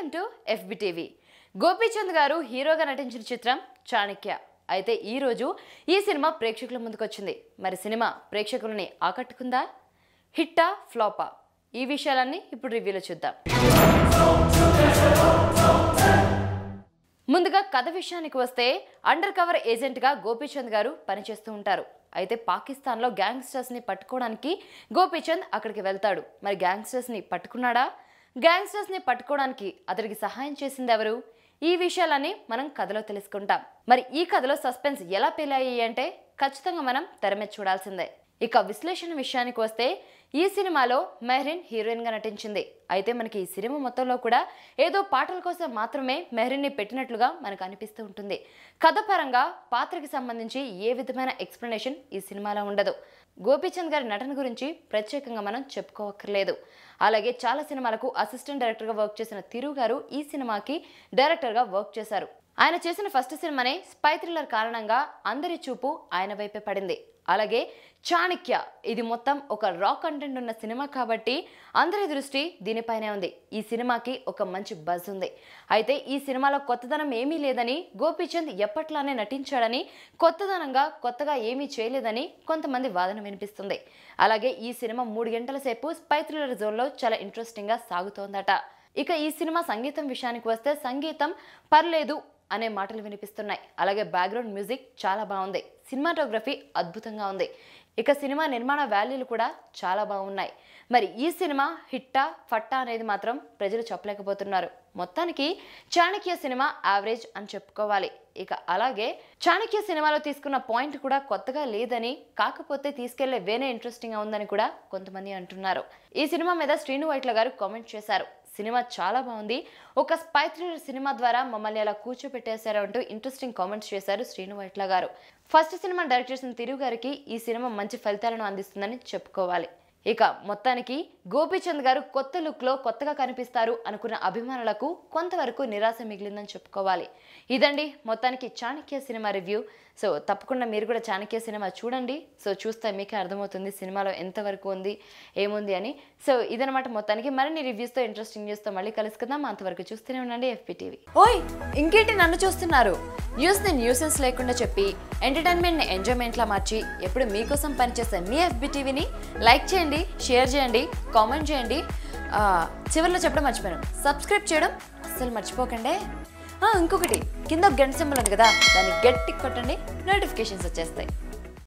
to FB TV Gopichand గారు హీరోగా నటించిన చిత్రం చాణక్య అయితే ఈ రోజు ఈ సినిమా ప్రేక్షకుల ముందుకొచ్చింది మరి సినిమా ప్రేక్షకులని ఆకట్టుకుందా హిట్టా ఫ్లాపా ఈ విషయాలన్నీ ఇప్పుడు రివ్యూలో చూద్దాం ముందుగా కథ విషయానికి వస్తే అండర్ కవర్ ఏజెంట్గా గోపీచంద్ గారు పనిచేస్తూ ఉంటారు అయితే పాకిస్తాన్లో గ్యాంగ్స్టర్స్ని పట్టుకోవడానికి గోపీచంద్ అక్కడికి వెళ్తాడు మరి గ్యాంగ్స్టర్స్ని పట్టుకున్నాడా గ్యాంగ్స్టర్స్ని పట్టుకోవడానికి అతడికి సహాయం చేసింది ఎవరు ఈ విషయాలన్నీ మనం కథలో తెలుసుకుంటాం మరి ఈ కథలో సస్పెన్స్ ఎలా పెళ్ళాయి అంటే ఖచ్చితంగా మనం తెర మీద చూడాల్సిందే ఇక విశ్లేషణ విషయానికి వస్తే ఈ సినిమాలో మెహ్రిన్ హీరోయిన్ గా నటించింది అయితే మనకి ఈ సినిమా మొత్తంలో కూడా ఏదో పాటల కోసం మాత్రమే మెహ్రిన్ ని పెట్టినట్లుగా మనకు అనిపిస్తూ ఉంటుంది కథ పరంగా పాత్రకి సంబంధించి ఏ విధమైన ఎక్స్ప్లెనేషన్ ఈ సినిమాలో ఉండదు గోపీచంద్ గారి నటన గురించి ప్రత్యేకంగా మనం చెప్పుకోవక్కర్లేదు అలాగే చాలా సినిమాలకు అసిస్టెంట్ డైరెక్టర్గా వర్క్ చేసిన తిరు గారు ఈ సినిమాకి డైరెక్టర్గా వర్క్ చేశారు ఆయన చేసిన ఫస్ట్ సినిమానే స్పై థ్రిల్లర్ కారణంగా అందరి చూపు ఆయన వైపే పడింది అలాగే చాణక్య ఇది మొత్తం ఒక రాక్ కంటెంట్ ఉన్న సినిమా కాబట్టి అందరి దృష్టి దీనిపైనే ఉంది ఈ సినిమాకి ఒక మంచి బజ్ ఉంది అయితే ఈ సినిమాలో కొత్తదనం ఏమీ లేదని గోపీచంద్ ఎప్పట్లానే నటించాడని కొత్తదనంగా కొత్తగా ఏమీ చేయలేదని కొంతమంది వాదన వినిపిస్తుంది అలాగే ఈ సినిమా మూడు గంటల సేపు స్పై థ్రిల్లర్ జోన్లో చాలా ఇంట్రెస్టింగ్గా సాగుతోందట ఇక ఈ సినిమా సంగీతం విషయానికి వస్తే సంగీతం పర్లేదు అనే మాటలు వినిపిస్తున్నాయి అలాగే బ్యాక్గ్రౌండ్ మ్యూజిక్ చాలా బాగుంది సినిమాటోగ్రఫీ అద్భుతంగా ఉంది ఇక సినిమా నిర్మాణ వాల్యూలు కూడా చాలా బాగున్నాయి మరి ఈ సినిమా హిట్టా ఫట్టా అనేది మాత్రం ప్రజలు చెప్పలేకపోతున్నారు మొత్తానికి చాణక్య సినిమా యావరేజ్ అని చెప్పుకోవాలి ఇక అలాగే చాణక్య సినిమాలో తీసుకున్న పాయింట్ కూడా కొత్తగా లేదని కాకపోతే తీసుకెళ్లే వేనే ఇంట్రెస్టింగ్గా ఉందని కూడా కొంతమంది అంటున్నారు ఈ సినిమా మీద శ్రీను వైట్ల గారు కామెంట్ చేశారు సినిమా చాలా బాగుంది ఒక స్పై థ్రిల్లర్ సినిమా ద్వారా మమ్మల్ని అలా కూర్చోపెట్టేశారు అంటూ ఇంట్రెస్టింగ్ కామెంట్స్ చేశారు శ్రీను వైట్ల గారు ఫస్ట్ సినిమా డైరెక్ట్ చేసిన తిరుగు గారికి ఈ సినిమా మంచి ఫలితాలను అందిస్తుందని చెప్పుకోవాలి ఇక మొత్తానికి గోపీచంద్ గారు కొత్త లుక్లో కొత్తగా కనిపిస్తారు అనుకున్న అభిమానులకు కొంతవరకు నిరాశ మిగిలిందని చెప్పుకోవాలి ఇదండి మొత్తానికి చాణక్య సినిమా రివ్యూ సో తప్పకుండా మీరు కూడా చాణక్య సినిమా చూడండి సో చూస్తే మీకే అర్థమవుతుంది సినిమాలో ఎంతవరకు ఉంది ఏముంది అని సో ఇదనమాట మొత్తానికి మరిన్ని రివ్యూస్తో ఇంట్రెస్టింగ్ న్యూస్తో మళ్ళీ కలుసుకుందాం అంతవరకు చూస్తూనే ఉండండి ఎఫ్పి టీవీ ఓయ్ ఇంకేంటి నన్ను చూస్తున్నారు న్యూస్ని న్యూసెన్స్ లేకుండా చెప్పి ఎంటర్టైన్మెంట్ని ఎంజాయ్మెంట్లా మార్చి ఎప్పుడు మీకోసం పనిచేసే మీ ఎఫ్బి టీవీని లైక్ చేయండి షేర్ చేయండి కామెంట్ చేయండి ఆ, చివరిలో చెప్పడం మర్చిపోయాను సబ్స్క్రైబ్ చేయడం అస్సలు మర్చిపోకండి ఆ, ఇంకొకటి కింద ఒక గంట సింబల్ ఉంది కదా దాన్ని గట్టి కొట్టండి నోటిఫికేషన్స్ వచ్చేస్తాయి